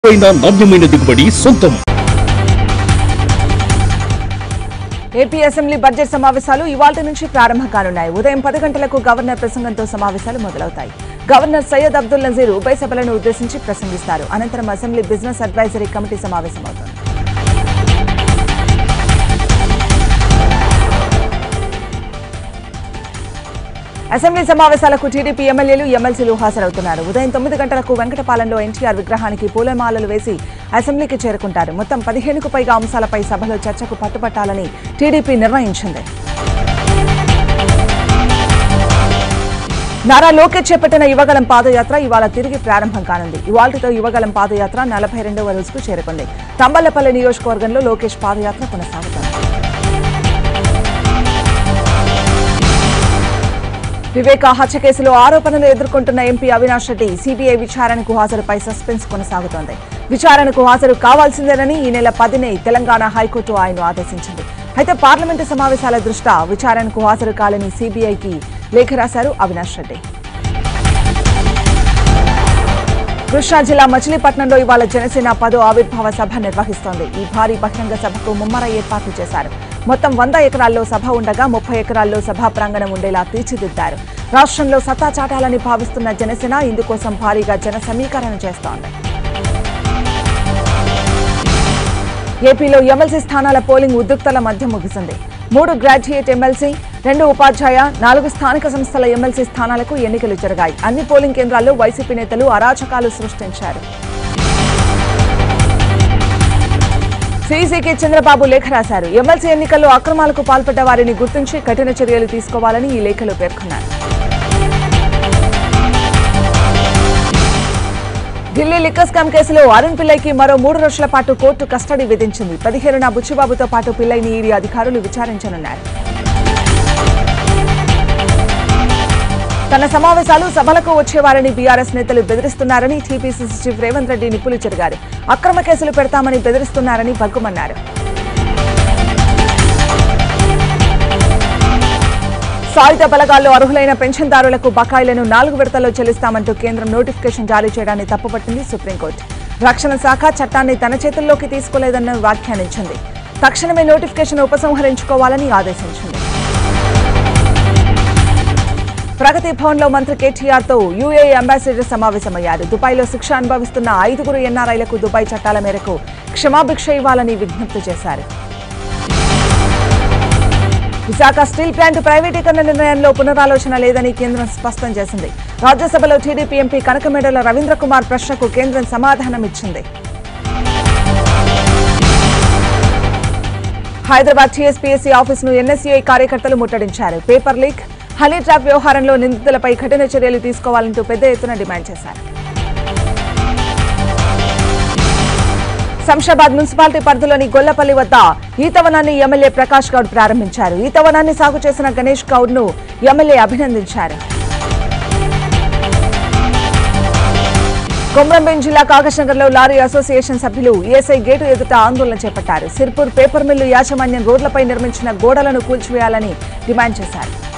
అయిన నాణ్యమైన దిగుబడి సొంతం ఏపీ అసెంబ్లీ బడ్జెట్ సమావేశాలు ఇవాళ నుంచి ప్రారంభం కానున్నాయి ఉదయం పది గంటలకు గవర్నర్ ప్రసంగంతో సమావేశాలు మొదలవుతాయి గవర్నర్ సయ్యద్ అబ్దుల్ నజీర్ ఉభయ సభలను ఉద్దేశించి ప్రసంగిస్తారు అనంతరం అసెంబ్లీ బిజినెస్ అడ్వైజరీ కమిటీ సమావేశమవుతుంది అసెంబ్లీ సమావేశాలకు టీడీపీ ఎమ్మెల్యేలు ఎమ్మెల్సీలు హాజరవుతున్నారు ఉదయం తొమ్మిది గంటలకు వెంకటపాలెంలో ఎన్టీఆర్ విగ్రహానికి పూలమాలలు వేసి అసెంబ్లీకి చేరుకుంటారు మొత్తం పదిహేనుకు పైగా అంశాలపై సభలో చర్చకు పట్టుపట్టాలని టీడీపీ నిర్ణయించింది నారా లోకేష్ చేపట్టిన యువగలం పాదయాత్ర ఇవాళ తిరిగి ప్రారంభం కానుంది ఇవాళతో యువగలం పాదయాత్ర నలభై రెండవ రోజుకు చేరుకుంది తంబళ్లపల్లి నియోజకవర్గంలో లోకేష్ పాదయాత్ర కొనసాగుతోంది వివేక హత్య కేసులో ఆరోపణలు ఎదుర్కొంటున్న ఎంపీ అవినాష్ రెడ్డి సిబిఐ విచారణకు హాజరుపై సస్పెన్స్ కొనసాగుతోంది విచారణకు హాజరు కావాల్సిందేనని ఈ నెల పదినే తెలంగాణ హైకోర్టు ఆయన ఆదేశించింది అయితే పార్లమెంటు సమావేశాల దృష్ట్యా విచారణకు హాజరు కాలని సిబిఐకి లేఖ రాశారు అవినాష్ రెడ్డి కృష్ణా జిల్లా మచిలీపట్నంలో ఇవాళ జనసేన పదో ఆవిర్భావ సభ నిర్వహిస్తోంది ఈ భారీ బహిరంగ సభకు ముమ్మర ఏర్పాట్లు చేశారు మొత్తం వంద ఎకరాల్లో సభ ఉండగా ముప్పై ఎకరాల్లో సభా ప్రాంగణం ఉండేలా తీర్చిదిద్దారు రాష్ట్రంలో సత్తా చాటాలని భావిస్తున్న జనసేన ఇందుకోసం భారీగా జన సమీకరణ చేస్తోంది ఏపీలో ఎమ్మెల్సీ స్థానాల పోలింగ్ ఉద్రిక్తల మధ్య ముగిసింది మూడు గ్రాడ్యుయేట్ ఎమ్మెల్సీ రెండు ఉపాధ్యాయ నాలుగు స్థానిక సంస్థల ఎమ్మెల్సీ స్థానాలకు ఎన్నికలు జరిగాయి అన్ని పోలింగ్ కేంద్రాల్లో వైసీపీ నేతలు అరాచకాలు సృష్టించారు సీసీకి చంద్రబాబు లేఖ రాశారు ఎమ్మెల్సీ ఎన్నికల్లో అక్రమాలకు పాల్పడ్డ వారిని గుర్తించి కఠిన చర్యలు తీసుకోవాలని ఈ లేఖలో పేర్కొన్నారు ఢిల్లీ లిక్కర్ స్కామ్ కేసులో అరుణ్ పిల్లైకి మరో మూడు రోజుల పాటు కోర్టు కస్టడీ విధించింది పదిహేనున బుచ్చిబాబుతో పాటు పిల్లైని ఈడీ అధికారులు విచారించనున్నారు తన సమావేశాలు సభలకు వచ్చేవారని బీఆర్ఎస్ నేతలు బెదిరిస్తున్నారని టీపీసీసీ చీఫ్ రేవంత్ రెడ్డి నిప్పులు చెరిగారు అక్రమ కేసులు పెడతామని బెదిరిస్తున్నారని బగ్గుమన్నారు సాయుధ బలగాల్లో అర్హులైన పెన్షన్దారులకు బకాయిలను నాలుగు విడతల్లో చెల్లిస్తామంటూ కేంద్రం నోటిఫికేషన్ జారీ చేయడాన్ని తప్పుపట్టింది సుప్రీంకోర్టు రక్షణ శాఖ చట్టాన్ని తన చేతుల్లోకి తీసుకోలేదన్న వ్యాఖ్యానించింది తక్షణమే నోటిఫికేషన్ ఉపసంహరించుకోవాలని ఆదేశించింది ప్రగతి భవన్లో మంత్రి కేటీఆర్ తో యూఏఈ అంబాసిడర్ సమావేశమయ్యారు దుబాయ్లో శిక్ష అనుభవిస్తున్న ఐదుగురు ఎన్ఆర్ఐలకు దుబాయ్ చట్టాల మేరకు క్షమాభిక్ష ఇవ్వాలని విజ్ఞప్తి చేశారు విశాఖ స్టీల్ ప్లాంట్ ప్రైవేటీకరణ నిర్ణయంలో పునరాలోచన లేదని కేంద్రం స్పష్టం చేసింది రాజ్యసభలో టీడీపీ ఎంపీ కనకమేడల రవీంద్ర కుమార్ ప్రశ్నకు కేంద్రం సమాధానమిచ్చింది హైదరాబాద్ టీఎస్పీఎస్సీ ఆఫీసును ఎన్ఎస్యూఐ కార్యకర్తలు ముట్టడించారు పేపర్ లీక్ హనీ ట్రాప్ వ్యవహారంలో నిందితులపై కఠిన చర్యలు తీసుకోవాలంటూ పెద్ద ఎత్తున డిమాండ్ చేశారు శంషాబాద్ మున్సిపాలిటీ పరిధిలోని గొల్లపల్లి వద్ద ఈతవనాన్ని ఎమ్మెల్యే ప్రకాష్ గౌడ్ ప్రారంభించారు ఈతవనాన్ని సాగు చేసిన గణేష్ గౌడ్ ను ఎమ్మెల్యే అభినందించారు కొమ్రంభీం జిల్లా కాగజ్నగర్ లో లారీ అసోసియేషన్ సభ్యులు ఈఎస్ఐ గేటు ఎదుట ఆందోళన చేపట్టారు సిర్పూర్ పేపర్ మిల్లు యాజమాన్యం రోడ్లపై నిర్మించిన గోడలను కూల్చివేయాలని డిమాండ్ చేశారు